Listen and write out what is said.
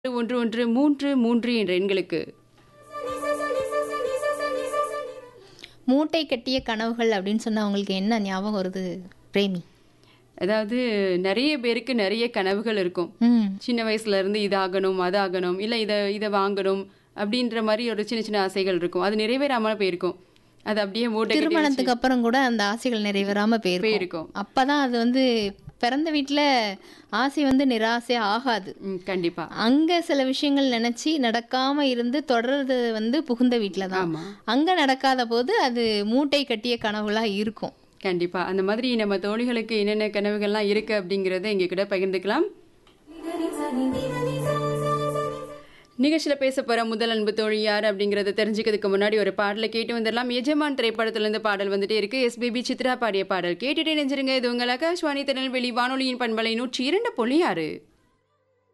ஒன்று ஒன்று மூன்று மூன்று என்ற எண்களுக்கு மூட்டை கட்டிய கனவுகள் அப்படின்னு சொன்னா உங்களுக்கு என்ன ஞாபகம் வருது பிரேமி அதாவது நிறைய பேருக்கு நிறைய கனவுகள் இருக்கும் ம் சின்ன வயசுல இருந்து இதாகணும் அதாகணும் இல்லை இதை இதை வாங்கணும் அப்படின்ற மாதிரி ஒரு சின்ன சின்ன ஆசைகள் இருக்கும் அது நிறைவேறாம போயிருக்கும் அது அப்படியே மூட்டை கட்டி வச்சு திருமணத்துக்கு அப்புறம் கூட அந்த ஆசைகள் நிறைவேறாம போயிருக்கும் போயிருக்கும் அப்பதான் அது வந்து பிறந்த வீட்ல ஆசை வந்து நிராசை ஆகாது ம், கண்டிப்பா அங்க சில விஷயங்கள் நினைச்சு நடக்காம இருந்து தொடர்றது வந்து புகுந்த வீட்ல தான் ஆமா அங்க நடக்காத போது அது மூட்டை கட்டிய கனவுகளா இருக்கும் கண்டிப்பா அந்த மாதிரி நம்ம தோழிகளுக்கு என்னென்ன கனவுகள்லாம் இருக்கு அப்படிங்கறத எங்க கிட்ட பகிர்ந்துக்கலாம் நிகழ்ச்சியில பேச போற முதல் அன்பு தோழி யார் அப்படிங்கறத தெரிஞ்சுக்கிறதுக்கு முன்னாடி ஒரு பாடலை கேட்டு வந்துடலாம் எஜமான் திரைப்படத்துல இருந்து பாடல் வந்துட்டே இருக்கு எஸ்பிபி சித்ரா பாடிய பாடல் கேட்டுட்டே நெஞ்சிருங்க இது உங்கள் ஆகாஷ்வாணி திருநெல்வேலி வானொலியின் பண்பலை நூற்றி இரண்டு புள்ளி ஆறு